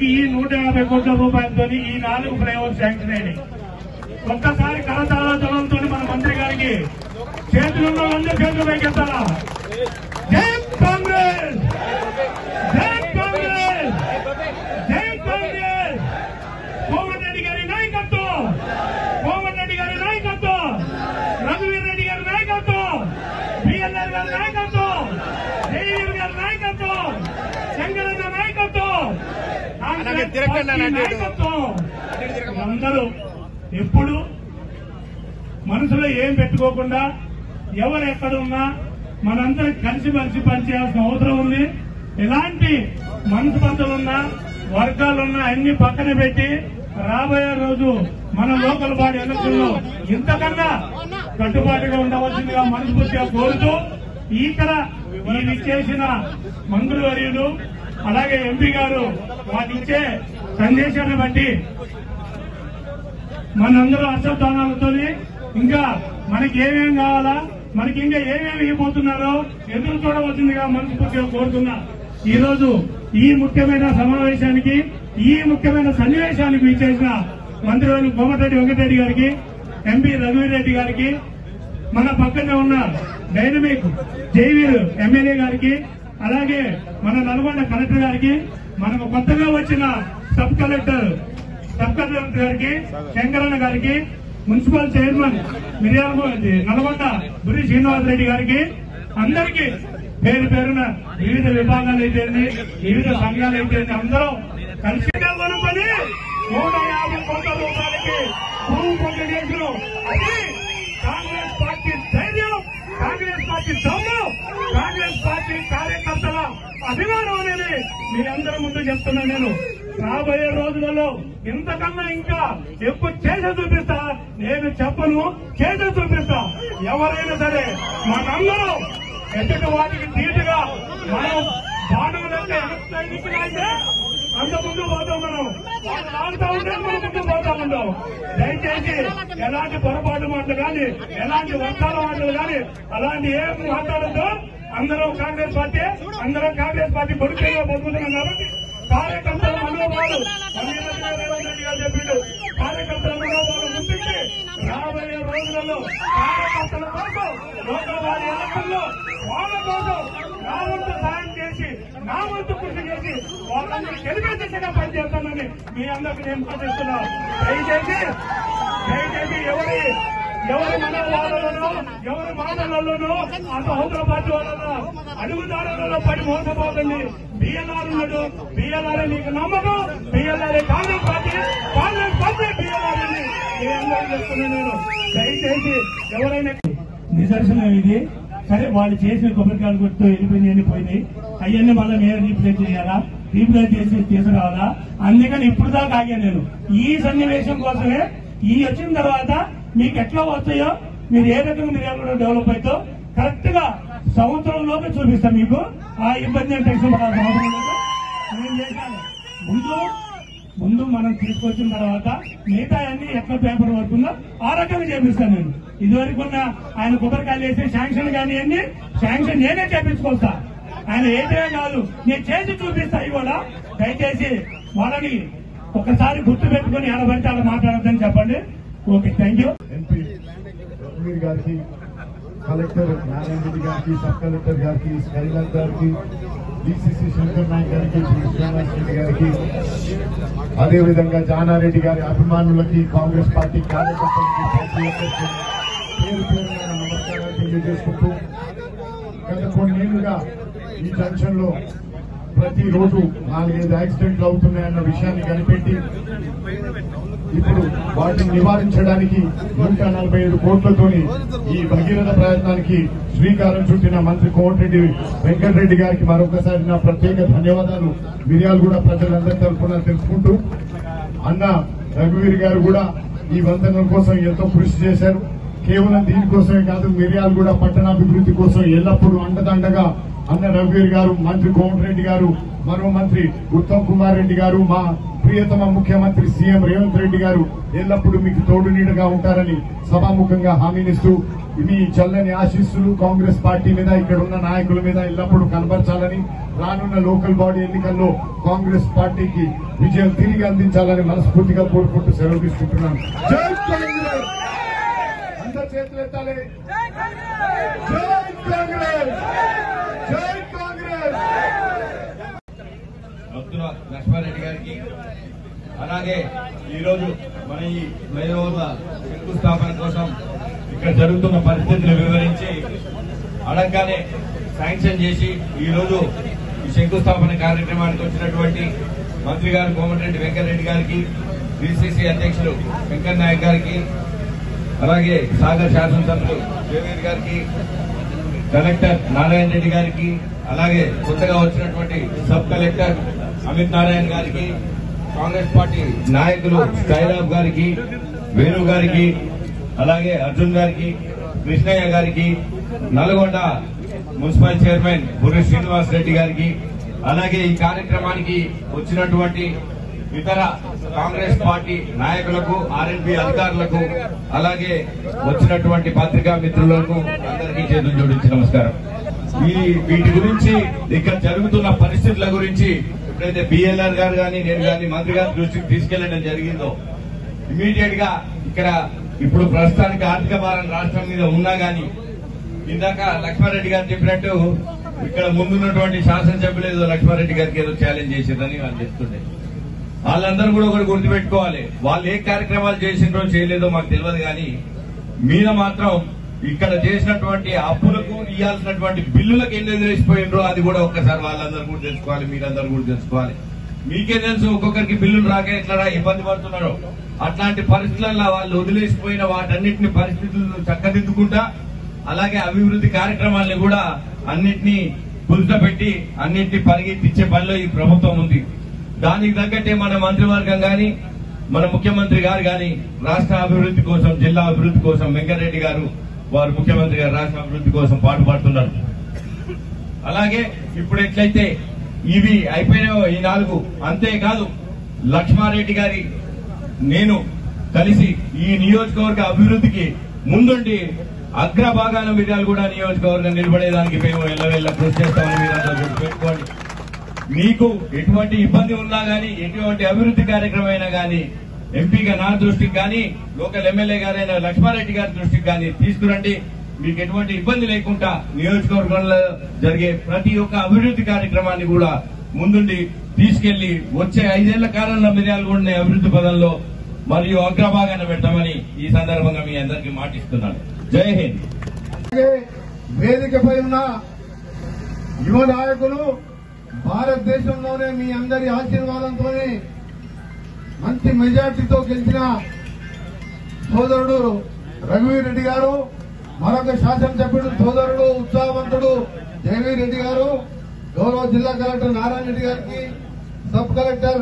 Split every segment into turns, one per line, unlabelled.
ఈ నూట యాభై కోట్ల రూపాయలతో ఈ నాలుగు ఫ్లైఓవర్ శాంక్షన్ అయినాయి ఒక్కసారి కరతాళ జలంతో మన మంత్రి గారికి చేతులున్న అందరి చేతులు పైకెత్తాలా జై కాంగ్రెస్ జై కాంగ్రెస్ జై కాంగ్రెస్ కోమటి రెడ్డి గారి నాయకత్వం కోమటి రెడ్డి గారి నాయకత్వం రఘువీర్ రెడ్డి గారి నాయకత్వం బిఎల్ఆర్ గారి నాయకత్వం జయవీర్ గారి నాయకత్వం శంకరన్న నాయకత్వం కాంగ్రెస్ పార్టీ నాయకత్వం అందరూ ఎప్పుడు మనసులో ఏం పెట్టుకోకుండా ఎవరు ఎక్కడ ఉన్నా మనందరం కలిసి మలిసి పనిచేయాల్సిన అవసరం ఉంది ఎలాంటి మనసు బద్దలున్నా వర్గాలున్నా అన్ని పక్కన పెట్టి రాబోయే రోజు మన లోకల్ బాడీ ఎలక్షన్ లో ఇంతకన్నా కట్టుబాటుగా ఉండవలసిందిగా మనస్ఫూర్తిగా కోరుతూ ఇక్కడ ఈ విచ్చేసిన మంత్రివర్యులు అలాగే ఎంపీ గారు వాటిచ్చే సందేశాన్ని బట్టి మనందరూ అశ్వత్థానాలతో ఇంకా మనకి ఏమేం కావాలా మనకి ఇంకా ఏమేమి ఇవ్వబోతున్నారో ఎదురు చూడవలసిందిగా మనస్ఫూర్తిగా కోరుతున్నా ఈ రోజు ఈ ముఖ్యమైన సమావేశానికి ఈ ముఖ్యమైన సన్నివేశానికి విచ్చేసిన మంత్రివర్యులు కోమటిరెడ్డి వెంకటరెడ్డి గారికి ఎంపీ రఘువీర్ రెడ్డి గారికి మన పక్కనే ఉన్న డైనమిక్ జైవీర్ ఎమ్మెల్యే గారికి అలాగే మన నల్గొండ కలెక్టర్ గారికి మనకు కొత్తగా వచ్చిన సబ్ కలెక్టర్ సబ్ కలెక్టర్ గారికి శంకరన్న గారికి మున్సిపల్ చైర్మన్ మిర్యాల నల్గొండ బురి శ్రీనివాస్ రెడ్డి గారికి అందరికీ పేరు పేరున వివిధ విభాగాలు అయితే వివిధ సంఘాలు అయితే అందరూ కలిసి కొనుక్కొని నూట యాభై కోట్ల రూపాయలకి భూమి పొంది చేసిన అది కాంగ్రెస్ పార్టీ ధైర్యం కాంగ్రెస్ పార్టీ దమ్ము కాంగ్రెస్ పార్టీ కార్యకర్తల అభిమానం అనేది మీ అందరి ముందు చెప్తున్నా నేను రాబోయే రోజులలో ఇంతకన్నా ఇంకా ఎక్కువ చేసి చూపిస్తా నేను చెప్పను చేసి చూపిస్తా ఎవరైనా సరే మనందరూ ఎదుటి వాటికి ధీటుగా మనం బాణువులంటే అయితే అంత ముందు పోతాం మనం వాళ్ళు లాగుతా ఉంటే మనం ముందు పోతా ఉంటాం దయచేసి ఎలాంటి పొరపాటు మాటలు కానీ ఎలాంటి వర్షాల మాటలు కానీ అలాంటి ఏం మాట్లాడద్దు అందరం కాంగ్రెస్ పార్టీ అందరం కాంగ్రెస్ పార్టీ కొడుకుగా బతుకుతున్నాం కాబట్టి కార్యకర్తల మనోభావాలు మల్లికార్జున రేవంత్ రెడ్డి గారు చెప్పిండు కార్యకర్తల మనోభావాలు గుర్తించి రాబోయే రోజులలో కార్యకర్తల కోసం లోకల్ వారి ఎలక్షన్లో వాళ్ళ కోసం నా వంతు సాయం చేసి నా వంతు కృషి చేసి వాళ్ళందరూ గెలిపే దిశగా పనిచేస్తానని మీ అందరికి నేను సూచిస్తున్నాను దయచేసి దయచేసి ఎవరి ఎవరి మనోభావాలను ఎవరి మాటలలోనూ ఆ సహోదర పార్టీ వాళ్ళలో అడుగుదారులలో పడి మోసపోతుంది బిఎల్ఆర్ ఉన్నాడు బిఎల్ఆర్ నీకు నమ్మకం BLR Congress party Congress party BLR అని మీ అందరూ చెప్తున్నాను నేను దయచేసి ఎవరైనా నిదర్శనం ఇది సరే వాళ్ళు చేసిన కొబ్బరికాయలు కొడుతూ వెళ్ళిపోయినాయి పోయినాయి అవన్నీ మళ్ళీ మేము రీప్లేస్ చేయాలా రీప్లేస్ చేసి తీసుకురావాలా అందుకని ఇప్పుడు దాకా ఆగా నేను ఈ సన్నివేశం కోసమే ఈ వచ్చిన తర్వాత మీకు ఎట్లా వస్తాయో మీరు ఏ రకంగా మీరు ఏమైనా డెవలప్ అవుతో కరెక్ట్ గా సంవత్సరంలోనే చూపిస్తాం మీకు ఆ ఇబ్బంది అని టెన్షన్ పడాల్సిన అవసరం లేదు నేను చేశాను ముందు ముందు మనం తీసుకొచ్చిన తర్వాత మిగతా అన్ని ఎట్లా పేపర్ వర్క్ ఉందో ఆ రకంగా చేపిస్తాను నేను ఇదివరకు ఉన్న ఆయన కొబ్బరికాయలు వేసి శాంక్షన్ కానివ్వండి శాంక్షన్ నేనే చేపించుకొస్తా ఆయన ఏదైనా కాదు నేను చేసి చూపిస్తా ఇవాళ దయచేసి వాళ్ళని ఒకసారి గుర్తు పెట్టుకుని ఎడబడితే అలా మాట్లాడద్దని చెప్పండి ఓకే థ్యాంక్ యూ
ఎంపీ రఘువీర్ గారికి కలెక్టర్ నారాయణ రెడ్డి గారికి సబ్ కలెక్టర్ గారికి స్కైలాల్ గారికి డిసిసి శంకర్ నాయక్ గారికి శ్రీ శ్రీనివాస్ రెడ్డి గారికి అదేవిధంగా జానారెడ్డి గారి అభిమానులకి కాంగ్రెస్ పార్టీ కార్యకర్తలకి ప్రతి ఒక్కరికి పేరు పేరున నమస్కారాలు తెలియజేసుకుంటూ గత కొన్నేళ్లుగా ఈ జంక్షన్ లో ప్రతిరోజు నాలుగైదు యాక్సిడెంట్లు అవుతున్నాయన్న విషయాన్ని కనిపెట్టి ఇప్పుడు వాటిని నివారించడానికి నూట నలభై ఐదు కోట్లతోని ఈ భగీరథ ప్రయత్నానికి శ్రీకారం చుట్టిన మంత్రి కోమటిరెడ్డి వెంకటరెడ్డి గారికి మరొకసారి నా ప్రత్యేక ధన్యవాదాలు మిర్యాలగూడ ప్రజలందరి తరఫున తెలుసుకుంటూ అన్న రఘువీర్ గారు కూడా ఈ వంతెనల కోసం ఎంతో కృషి చేశారు కేవలం దీనికోసమే కాదు మిర్యాలగూడ పట్టణాభివృద్ధి కోసం ఎల్లప్పుడూ అండదండగా అన్న రఘువీర్ గారు మంత్రి కోమటిరెడ్డి గారు మరో మంత్రి ఉత్తమ్ కుమార్ రెడ్డి గారు మా ప్రియతమ ముఖ్యమంత్రి సీఎం రేవంత్ రెడ్డి గారు ఎల్లప్పుడూ మీకు తోడు నీడగా ఉంటారని సభాముఖంగా హామీనిస్తూ మీ చల్లని ఆశీస్సులు కాంగ్రెస్ పార్టీ మీద ఇక్కడ ఉన్న నాయకుల మీద ఎల్లప్పుడూ కనబరచాలని రానున్న లోకల్ బాడీ ఎన్నికల్లో కాంగ్రెస్ పార్టీకి విజయం తిరిగి అందించాలని మనస్ఫూర్తిగా కోరుకుంటూ సెలవు తీసుకుంటున్నాను జై కాంగ్రెస్ అందరు చేతులు ఎత్తాలి జై కాంగ్రెస్ జై కాంగ్రెస్
భక్తుల లక్ష్మారెడ్డి గారికి అలాగే ఈరోజు మన ఈ ఫ్లైఓవర్ల శంకుస్థాపన కోసం ఇక్కడ జరుగుతున్న పరిస్థితులు వివరించి అడగగానే శాంక్షన్ చేసి ఈరోజు ఈ శంకుస్థాపన కార్యక్రమానికి వచ్చినటువంటి మంత్రి గారు కోమటిరెడ్డి వెంకటరెడ్డి గారికి బీసీసీ అధ్యక్షులు వెంకయ్య నాయక్ గారికి అలాగే సాగర్ శాసనసభ్యులు జవేద్ గారికి కలెక్టర్ నారాయణ రెడ్డి గారికి అలాగే కొత్తగా వచ్చినటువంటి సబ్ కలెక్టర్ అమిత్ నారాయణ గారికి కాంగ్రెస్ పార్టీ నాయకులు స్కైరాబ్ గారికి వేణు గారికి అలాగే అర్జున్ గారికి కృష్ణయ్య గారికి నల్గొండ మున్సిపల్ చైర్మన్ బుర్రి శ్రీనివాస్ రెడ్డి గారికి అలాగే ఈ కార్యక్రమానికి వచ్చినటువంటి ఇతర కాంగ్రెస్ పార్టీ నాయకులకు ఆర్ఎన్పి అధికారులకు అలాగే వచ్చినటువంటి పత్రికా మిత్రులకు అందరికీ చేతులు జోడించి నమస్కారం ఈ వీటి గురించి ఇక్కడ జరుగుతున్న పరిస్థితుల గురించి ఎప్పుడైతే బిఎల్ఆర్ గారు కానీ నేను కానీ మంత్రి గారి దృష్టికి తీసుకెళ్లడం జరిగిందో ఇమీడియట్ గా ఇక్కడ ఇప్పుడు ప్రస్తుతానికి ఆర్థిక భారం రాష్ట్రం మీద ఉన్నా గానీ ఇందాక లక్ష్మారెడ్డి గారు చెప్పినట్టు ఇక్కడ ముందున్నటువంటి శాసనసభ్యులు ఏదో లక్ష్మారెడ్డి గారికి ఏదో ఛాలెంజ్ చేసేదని వాళ్ళు చెప్తుండే వాళ్ళందరూ కూడా ఒకటి గుర్తుపెట్టుకోవాలి వాళ్ళు ఏ కార్యక్రమాలు చేసిండ్రో చేయలేదో మాకు తెలియదు కానీ మీద మాత్రం ఇక్కడ చేసినటువంటి అప్పులకు ఇవ్వాల్సినటువంటి బిల్లులకు ఎన్ని ఎదురేసిపోయిండ్రో అది కూడా ఒక్కసారి వాళ్ళందరూ కూడా తెలుసుకోవాలి మీరందరూ కూడా తెలుసుకోవాలి మీకే తెలుసు ఒక్కొక్కరికి బిల్లులు రాక ఎట్లా ఇబ్బంది పడుతున్నారో అట్లాంటి పరిస్థితులలో వాళ్ళు వదిలేసిపోయిన వాటన్నిటిని పరిస్థితులను చక్కదిద్దుకుంటా అలాగే అభివృద్ధి కార్యక్రమాల్ని కూడా అన్నిటినీ పెట్టి అన్నిటిని పరిగెత్తించే పనిలో ఈ ప్రభుత్వం ఉంది దానికి తగ్గట్టే మన మంత్రివర్గం గాని మన ముఖ్యమంత్రి గారు గాని రాష్ట్ర అభివృద్ధి కోసం జిల్లా అభివృద్ధి కోసం వెంకటరెడ్డి గారు వారు ముఖ్యమంత్రి గారు రాష్ట్ర అభివృద్ధి కోసం పాటుపడుతున్నారు అలాగే ఇప్పుడు ఎట్లయితే ఇవి అయిపోయినాయో ఈ నాలుగు అంతేకాదు లక్ష్మారెడ్డి గారి నేను కలిసి ఈ నియోజకవర్గ అభివృద్ధికి ముందుండి అగ్రభాగాన మిర్యాలు కూడా నియోజకవర్గం నిలబడేదానికి మేము ఎల్లవెల్ల కృషి చేస్తామని మీరు అందరూ గుర్తుపెట్టుకోండి మీకు ఎటువంటి ఇబ్బంది ఉన్నా గానీ ఎటువంటి అభివృద్ధి కార్యక్రమం అయినా గానీ ఎంపీగా నా దృష్టికి గానీ లోకల్ ఎమ్మెల్యే గారైన లక్ష్మారెడ్డి గారి దృష్టికి గానీ తీసుకురండి మీకు ఎటువంటి ఇబ్బంది లేకుండా నియోజకవర్గంలో జరిగే ప్రతి ఒక్క అభివృద్ధి కార్యక్రమాన్ని కూడా ముందుండి తీసుకెళ్లి వచ్చే ఐదేళ్ల కాలంలో మిర్యాలు కూడా అభివృద్ధి పదంలో మరియు అగ్రభాగాన పెట్టమని ఈ సందర్భంగా మీ అందరికీ మాటిస్తున్నాను జై హింద్
అలాగే వేదికపై ఉన్న యువ నాయకులు భారతదేశంలోనే మీ అందరి ఆశీర్వాదంతో మంచి మెజార్టీతో గెలిచిన సోదరుడు రఘువీర్ రెడ్డి గారు మరొక శాసనసభ్యుడు సోదరుడు ఉత్సాహవంతుడు జయవీర్ రెడ్డి గారు గౌరవ జిల్లా కలెక్టర్ నారాయణ రెడ్డి గారికి సబ్ కలెక్టర్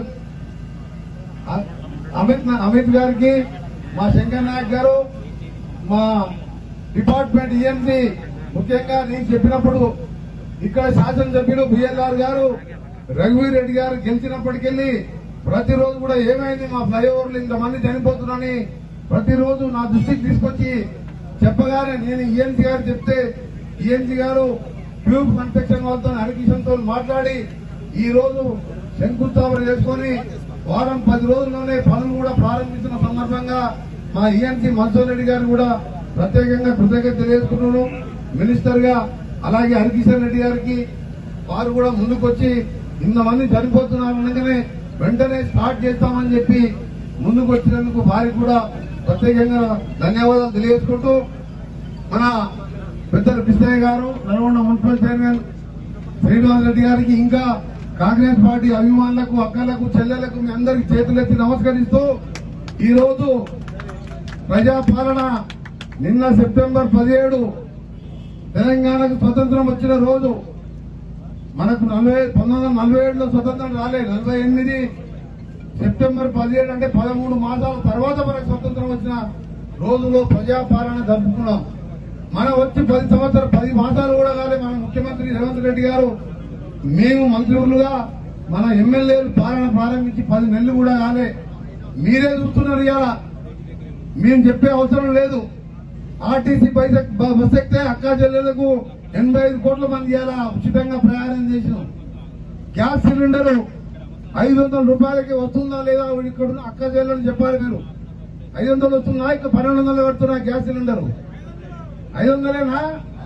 అ- అమిత్ నా- అమిత్ గారికి మా శంకర్ నాయక్ గారు మా డిపార్ట్మెంట్ ఈఎంసీ ముఖ్యంగా నేను చెప్పినప్పుడు ఇక్కడ శాసనసభ్యులు బిఎల్ఆర్ గారు రఘువీర్ రెడ్డి గారు గెలిచినప్పటికెళ్ళి ప్రతిరోజు కూడా ఏమైంది మా ఫ్లైఓవర్లు ఇంతమంది చనిపోతున్నారని ప్రతిరోజు నా దృష్టికి తీసుకొచ్చి చెప్పగానే నేను ఈఎన్సీ గారు చెప్తే ఈఎన్సీ గారు ట్యూబ్ కన్స్ట్రక్షన్ వాళ్ళతో హరికిషన్తో మాట్లాడి ఈ రోజు శంకుస్థాపన చేసుకొని వారం పది రోజుల్లోనే పనులు కూడా ప్రారంభించిన సందర్భంగా మా ఈఎన్సీ మన్సూర్ రెడ్డి గారు కూడా ప్రత్యేకంగా కృతజ్ఞత తెలియజేసుకున్నాను మినిస్టర్ గా అలాగే హరికిషన్ రెడ్డి గారికి వారు కూడా ముందుకొచ్చి ఇంతమంది చనిపోతున్నారు అనగానే వెంటనే స్టార్ట్ చేస్తామని చెప్పి ముందుకు వచ్చినందుకు వారికి కూడా ప్రత్యేకంగా ధన్యవాదాలు తెలియజేసుకుంటూ మన పెద్దలు కృష్ణయ్య గారు నల్గొండ మున్సిపల్ చైర్మన్ శ్రీనివాస్ రెడ్డి గారికి ఇంకా కాంగ్రెస్ పార్టీ అభిమానులకు అక్కలకు చెల్లెలకు మీ అందరికి చేతులెత్తి నమస్కరిస్తూ ఈ రోజు ప్రజాపాలన నిన్న సెప్టెంబర్ పదిహేడు తెలంగాణకు స్వతంత్రం వచ్చిన రోజు మనకు నలభై పంతొమ్మిది వందల నలభై ఏడులో స్వతంత్రం రాలేదు నలభై ఎనిమిది సెప్టెంబర్ పదిహేడు అంటే పదమూడు మాసాల తర్వాత మనకు స్వతంత్రం వచ్చిన రోజులో ప్రజాపాలన జరుపుకున్నాం మనం వచ్చి పది సంవత్సరాలు పది మాసాలు కూడా కాలే మన ముఖ్యమంత్రి రేవంత్ రెడ్డి గారు మేము మంత్రులుగా మన ఎమ్మెల్యేలు పాలన ప్రారంభించి పది నెలలు కూడా కాలే మీరే చూస్తున్నారు ఇవాళ మేము చెప్పే అవసరం లేదు ఆర్టీసీ బస్ బస్ ఎక్కితే అక్కా చెల్లెలకు ఎనభై ఐదు కోట్ల మంది ఇలా ఉచితంగా ప్రయాణం చేసినాం గ్యాస్ సిలిండర్ ఐదు వందల రూపాయలకి వస్తుందా లేదా ఇక్కడ ఉన్న అక్క చెల్లెలు చెప్పాలి మీరు ఐదు వందలు వస్తుందా ఇక పన్నెండు వందలు పెడుతున్నా గ్యాస్ సిలిండర్ ఐదు వందలేనా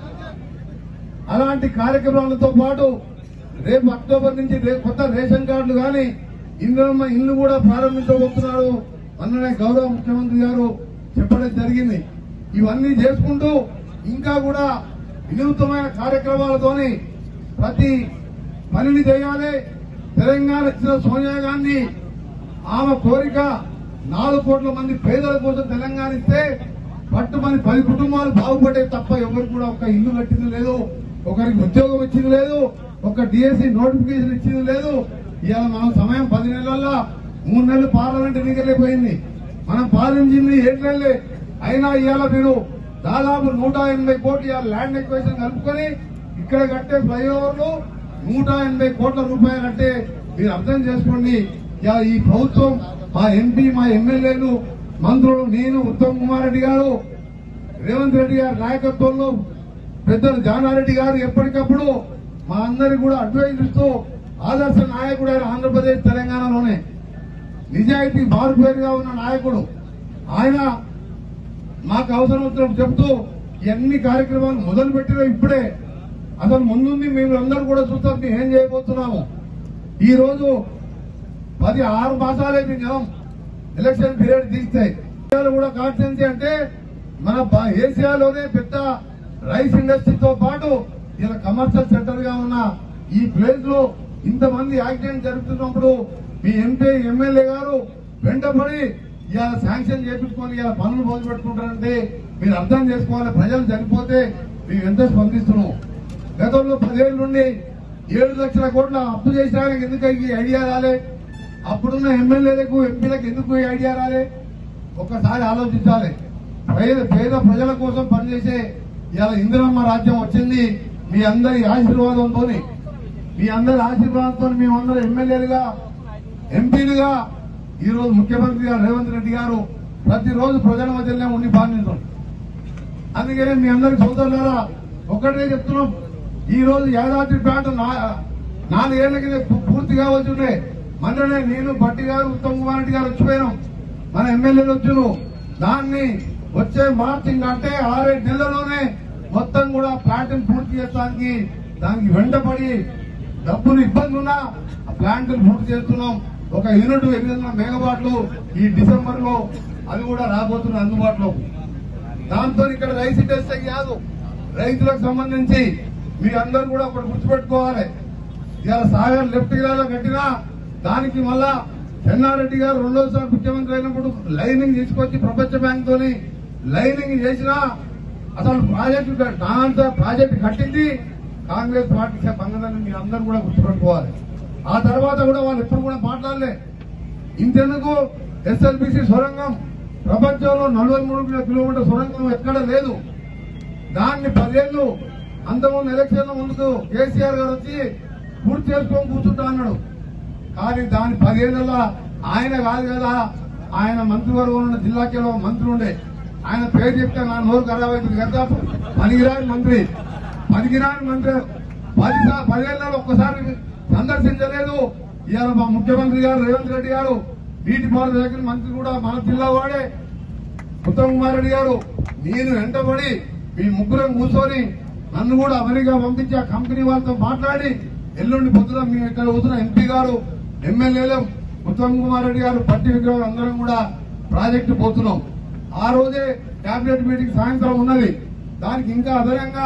అలాంటి కార్యక్రమాలతో పాటు రేపు అక్టోబర్ నుంచి రేపు కొత్త రేషన్ కార్డులు కానీ ఇందులో ఇల్లు కూడా ప్రారంభించబోతున్నారు అన్ననే గౌరవ ముఖ్యమంత్రి గారు చెప్పడం జరిగింది ఇవన్నీ చేసుకుంటూ ఇంకా కూడా వినూత్నమైన కార్యక్రమాలతోని ప్రతి పనిని చేయాలి తెలంగాణ ఇచ్చిన సోనియా గాంధీ ఆమె కోరిక నాలుగు కోట్ల మంది పేదల కోసం తెలంగాణ ఇస్తే పట్టుమని పది కుటుంబాలు బాగుపడే తప్ప ఎవరు కూడా ఒక ఇల్లు కట్టింది లేదు ఒకరికి ఉద్యోగం ఇచ్చింది లేదు ఒక డిఎస్సి నోటిఫికేషన్ ఇచ్చింది లేదు ఇవాళ మనం సమయం పది నెలల్లో మూడు నెలలు పార్లమెంట్ ఎన్నికలే పోయింది మనం పాలించింది ఏడు నెలలే అయినా ఇవాళ మీరు దాదాపు నూట ఎనభై కోట్లు ఇవాళ ల్యాండ్ ఎక్వేషన్ కలుపుకొని ఇక్కడ కట్టే ఫ్లైఓవర్లు నూట ఎనభై కోట్ల రూపాయలు అంటే మీరు అర్థం చేసుకోండి ఇవాళ ఈ ప్రభుత్వం మా ఎంపీ మా ఎమ్మెల్యేలు మంత్రులు నేను ఉత్తమ్ కుమార్ రెడ్డి గారు రేవంత్ రెడ్డి గారి నాయకత్వంలో పెద్దలు జానారెడ్డి గారు ఎప్పటికప్పుడు మా అందరికి కూడా అడ్వైజ్ ఇస్తూ ఆదర్శ నాయకుడు ఆయన ఆంధ్రప్రదేశ్ తెలంగాణలోనే నిజాయితీ మారుపేరుగా ఉన్న నాయకుడు ఆయన మాకు అవసరం వచ్చినప్పుడు చెప్తూ ఎన్ని కార్యక్రమాలు మొదలు పెట్టినా ఇప్పుడే అసలు ముందుంది మేము అందరూ కూడా చూస్తాం మేము ఏం చేయబోతున్నాము ఈ రోజు పది ఆరు మాసాలే మీ నెలం ఎలక్షన్ పీరియడ్ తీస్తే ఏసియాలో కూడా కాన్స్టిట్యున్సీ అంటే మన బా- ఏసియాలోనే పెద్ద రైస్ ఇండస్ట్రీతో పాటు ఇలా కమర్షియల్ సెంటర్ గా ఉన్న ఈ ప్లేస్ లో ఇంతమంది యాక్సిడెంట్ జరుగుతున్నప్పుడు మీ ఎంపీ ఎమ్మెల్యే గారు వెంటపడి ఇవాళ శాంక్షన్ చేపించుకొని ఇలా పనులు మొదలు పెట్టుకుంటారంటే మీరు అర్థం చేసుకోవాలి ప్రజలు చనిపోతే మేము ఎంత స్పందిస్తున్నాం గతంలో పదేళ్ళ నుండి ఏడు లక్షల కోట్ల అప్పు చేసినానికి ఎందుకు ఈ ఐడియా రాలే అప్పుడున్న ఎమ్మెల్యేలకు ఎంపీలకు ఎందుకు ఈ ఐడియా రాలే ఒక్కసారి ఆలోచించాలి పేద పేద ప్రజల కోసం పనిచేసే ఇవాళ ఇందిరమ్మ రాజ్యం వచ్చింది మీ అందరి ఆశీర్వాదంతో మీ అందరి ఆశీర్వాదంతో మేమందరం ఎమ్మెల్యేలుగా ఎంపీలుగా ఈ రోజు ముఖ్యమంత్రి గారు రేవంత్ రెడ్డి గారు ప్రతిరోజు ప్రజల మధ్యలోనే ఉండి పాలించాం అందుకనే మీ అందరికి సోదరులారా ఒక్కటే చెప్తున్నాం ఈ రోజు యాదాద్రి పేట నా- నాలుగేళ్ల కింద పూ- పూర్తి కావచ్చు ఉండే మననే నేను భట్టి గారు ఉత్తమ్ కుమార్ రెడ్డి గారు వచ్చిపోయినాం మన ఎమ్మెల్యేలు వచ్చును దాన్ని వచ్చే మార్చి అంటే ఆరేడు నెలల్లోనే మొత్తం కూడా ప్లాంట్ పూర్తి చేయడానికి దానికి వెంటపడి డబ్బులు ఇబ్బంది ఉన్నా ఆ ప్లాంట్ పూర్తి చేస్తున్నాం ఒక యూనిట్ ఎనిమిది వందల మెగావాట్లు ఈ డిసెంబర్ లో అది కూడా రాబోతుంది అందుబాటులో దాంతో ఇక్కడ రైస్ ఇండస్ట్రీ కాదు రైతులకు సంబంధించి మీ అందరూ కూడా ఒకటి గుర్తుపెట్టుకోవాలి ఇవాళ సాగర్ లెఫ్ట్ గిరాలో కట్టినా దానికి మళ్ళా చెన్నారెడ్డి గారు రెండోసారి ముఖ్యమంత్రి అయినప్పుడు లైనింగ్ తీసుకొచ్చి ప్రపంచ బ్యాంక్ తోని లైనింగ్ చేసినా అసలు ప్రాజెక్టు దాంతో ప్రాజెక్టు కట్టింది కాంగ్రెస్ పార్టీ బంగారాన్ని మీరు అందరూ కూడా గుర్తుపెట్టుకోవాలి ఆ తర్వాత కూడా వాళ్ళు ఎప్పుడు కూడా మాట్లాడలే ఇంతెందుకు ఎస్ఎల్బిసి సొరంగం ప్రపంచంలో నలభై మూడు కిలోమీటర్ సొరంగం ఎక్కడ లేదు దాన్ని పదేళ్లు అంతకుముందు ఎలక్షన్ ముందుకు కేసీఆర్ గారు వచ్చి పూర్తి చేసుకొని కూర్చుంటా అన్నాడు కానీ దాని పదేళ్ల ఆయన కాదు కదా ఆయన మంత్రివర్గంలో ఉన్న జిల్లాకి మంత్రి ఉండే ఆయన పేరు చెప్తే నా నోరు ఖరాబ్ అవుతుంది కదా పనికిరాని మంత్రి పనికిరాని మంత్రి పది సా- పదేళ్లలో ఒక్కసారి సందర్శించలేదు ఇవాళ మా ముఖ్యమంత్రి గారు రేవంత్ రెడ్డి గారు నీటిపారుదల శాఖ మంత్రి కూడా మన జిల్లా వాడే ఉత్తమ్ కుమార్ రెడ్డి గారు నేను వెంటబడి మీ ముగ్గురం కూర్చొని నన్ను కూడా అమెరికా పంపించి ఆ కంపెనీ వాళ్ళతో మాట్లాడి ఎల్లుండి పొద్దున మేము ఇక్కడ కూర్చున్న ఎంపీ గారు ఎమ్మెల్యేలు ఉత్తమ్ కుమార్ రెడ్డి గారు పట్టి విగ్రహం అందరం కూడా ప్రాజెక్టు పోతున్నాం ఆ రోజే కేబినెట్ మీటింగ్ సాయంత్రం ఉన్నది దానికి ఇంకా అదనంగా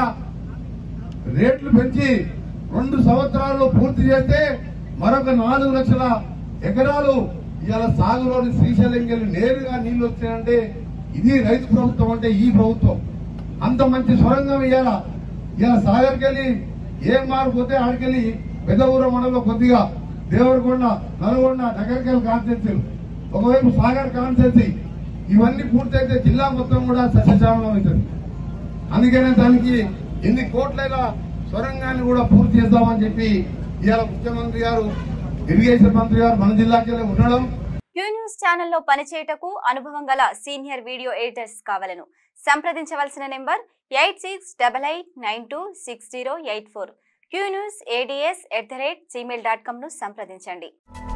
రేట్లు పెంచి రెండు సంవత్సరాల్లో పూర్తి చేస్తే మరొక నాలుగు లక్షల ఎకరాలు ఇవాళ సాగులోని శ్రీశైలం వెళ్ళి నేరుగా నీళ్లు వచ్చాయంటే ఇది రైతు ప్రభుత్వం అంటే ఈ ప్రభుత్వం అంత మంచి సొరంగం ఇవాళ ఇవాళ సాగర్కి వెళ్ళి ఏం మారిపోతే ఆడికెళ్ళి పెద్దఊర మండలంలో కొద్దిగా దేవరకొండ నల్గొండ నగరికల్ కాన్స్టెన్సీలు ఒకవైపు సాగర్ కాన్స్టెన్సీ ఇవన్నీ పూర్తయితే జిల్లా మొత్తం కూడా సస్యశ్యామలం అవుతుంది అందుకనే దానికి ఎన్ని కోట్లైనా సొరంగాన్ని కూడా పూర్తి చేద్దామని చెప్పి ఇవాళ ముఖ్యమంత్రి గారు ఇరిగేషన్ మంత్రి గారు మన జిల్లాకి ఉండడం
క్యూ న్యూస్ ఛానల్లో పనిచేయటకు అనుభవం గల సీనియర్ వీడియో ఎడిటర్స్ కావలను సంప్రదించవలసిన number eight six double eight nine two six zero eight four Q news ADS at the rate Gmail dot కామ్ను సంప్రదించండి